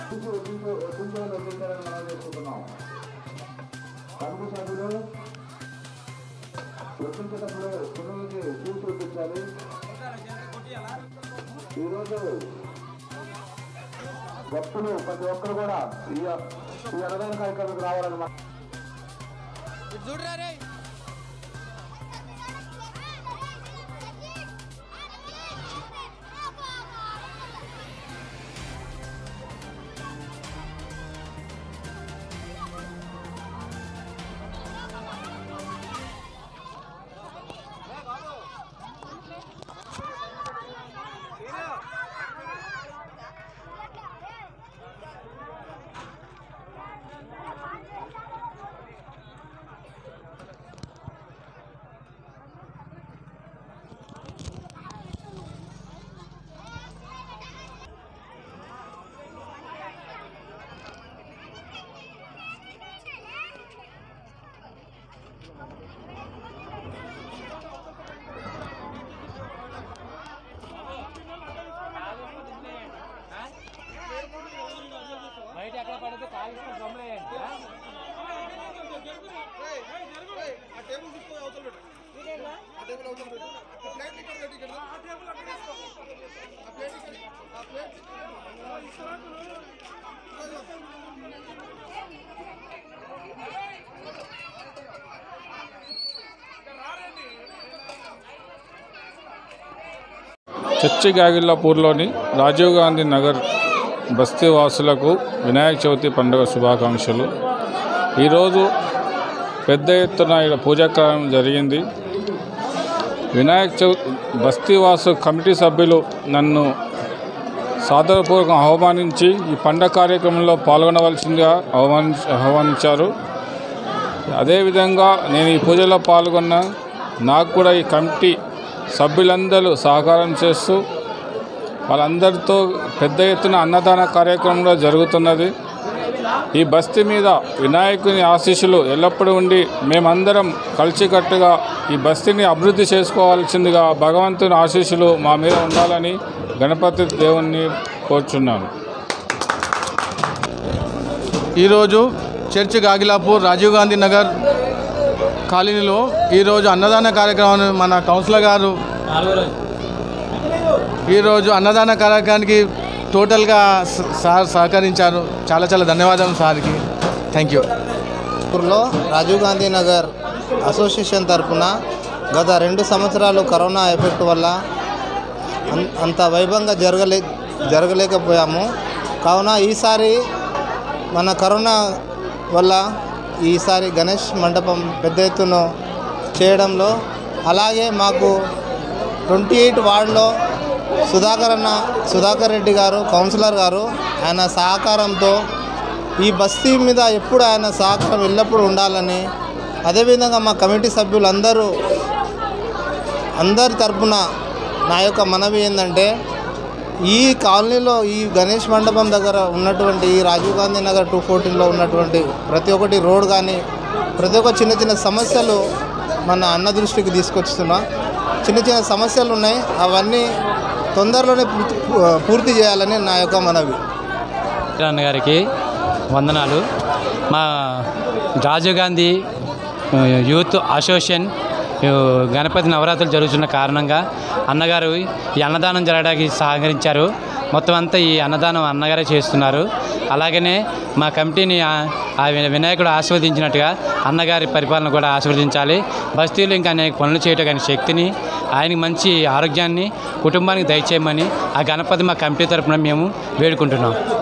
committee సభ్యులు ప్రశ్నించేటప్పుడు పిల్లలకి చూసి చూపించాలి ఈరోజు భక్తులు ప్రతి ఒక్కరు కూడా ఈ ఈ అన్నదాన కార్యక్రమానికి రావాలన్నమాట బయట ఎక్కడ పడితే కాలుష్యం గమలేయండి చర్చి గాగిల్లాపూర్లోని రాజీవ్ గాంధీ నగర్ బస్తీ వాసులకు వినాయక చవితి పండుగ శుభాకాంక్షలు ఈరోజు పెద్ద ఎత్తున ఇక్కడ పూజాకారం జరిగింది వినాయక చవితి బస్తీ వాసు కమిటీ సభ్యులు నన్ను సాదరపూర్వకం ఆహ్వానించి ఈ పండగ కార్యక్రమంలో పాల్గొనవలసిందిగా ఆహ్వానించ ఆహ్వానించారు అదేవిధంగా నేను ఈ పూజలో పాల్గొన్న నాకు కూడా ఈ కమిటీ సభ్యులందరూ సహకారం చేస్తూ వాళ్ళందరితో పెద్ద ఎత్తున అన్నదాన కార్యక్రమం కూడా జరుగుతున్నది ఈ బస్తీ మీద వినాయకుని ఆశీస్సులు ఎల్లప్పుడూ ఉండి మేమందరం కలిసికట్టుగా ఈ బస్తీని అభివృద్ధి చేసుకోవాల్సిందిగా భగవంతుని ఆశీస్సులు మా మీద ఉండాలని గణపతి దేవుణ్ణి కోరుచున్నాను ఈరోజు చర్చ్ గాగిలాపూర్ రాజీవ్ గాంధీ నగర్ కాలనీలో ఈరోజు అన్నదాన కార్యక్రమాన్ని మన కౌన్సిలర్ గారు ఈరోజు అన్నదాన కార్యక్రమానికి టోటల్గా స- సార్ సహకరించారు చాలా చాలా ధన్యవాదాలు సార్కి థ్యాంక్ యూ లో రాజీవ్ గాంధీ నగర్ అసోసియేషన్ తరఫున గత రెండు సంవత్సరాలు కరోనా ఎఫెక్ట్ వల్ల అన్- అంత వైభవంగా జరగలే జరగలేకపోయాము కావున ఈసారి మన కరోనా వల్ల ఈసారి గణేష్ మండపం పెద్ద ఎత్తున చేయడంలో అలాగే మాకు ట్వంటీ ఎయిట్ వార్డులో సుధాకర్ అన్న సుధాకర్ రెడ్డి గారు కౌన్సిలర్ గారు ఆయన సహకారంతో ఈ బస్తీ మీద ఎప్పుడు ఆయన సహకారం ఎల్లప్పుడూ ఉండాలని అదేవిధంగా మా కమిటీ సభ్యులందరూ అందరి తరపున నా యొక్క మనవి ఏంటంటే ఈ కాలనీలో ఈ గణేష్ మండపం దగ్గర ఉన్నటువంటి ఈ రాజీవ్ గాంధీ నగర్ టూ ఫోర్టీన్లో ఉన్నటువంటి ప్రతి ఒక్కటి రోడ్ కానీ ప్రతి ఒక్క చిన్న చిన్న సమస్యలు మన అన్న దృష్టికి తీసుకొస్తున్నా చిన్న చిన్న సమస్యలు ఉన్నాయి అవన్నీ తొందరలోనే పూర్తి పూర్తి చేయాలని నా యొక్క మనవి అన్న గారికి వందనాలు మా రాజీవ్ గాంధీ ఆ, యూత్ అసోసియేషన్ ఆ, గణపతి నవరాత్రులు జరుగుతున్న కారణంగా అన్నగారు ఈ అన్నదానం జరగడానికి సహకరించారు మొత్తం అంతా ఈ అన్నదానం అన్నగారే చేస్తున్నారు అలాగనే మా కమిటీని ఆ- ఆ వి- వినాయకుడు ఆశీర్వదించినట్టుగా అన్నగారి పరిపాలన కూడా ఆశీర్వదించాలి బస్తీలు ఇంకా అనేక పనులు చేయటం కానీ శక్తిని ఆయనకి మంచి ఆరోగ్యాన్ని కుటుంబానికి దయచేయమని ఆ గణపతి మా కమిటీ తరపున మేము వేడుకుంటున్నాం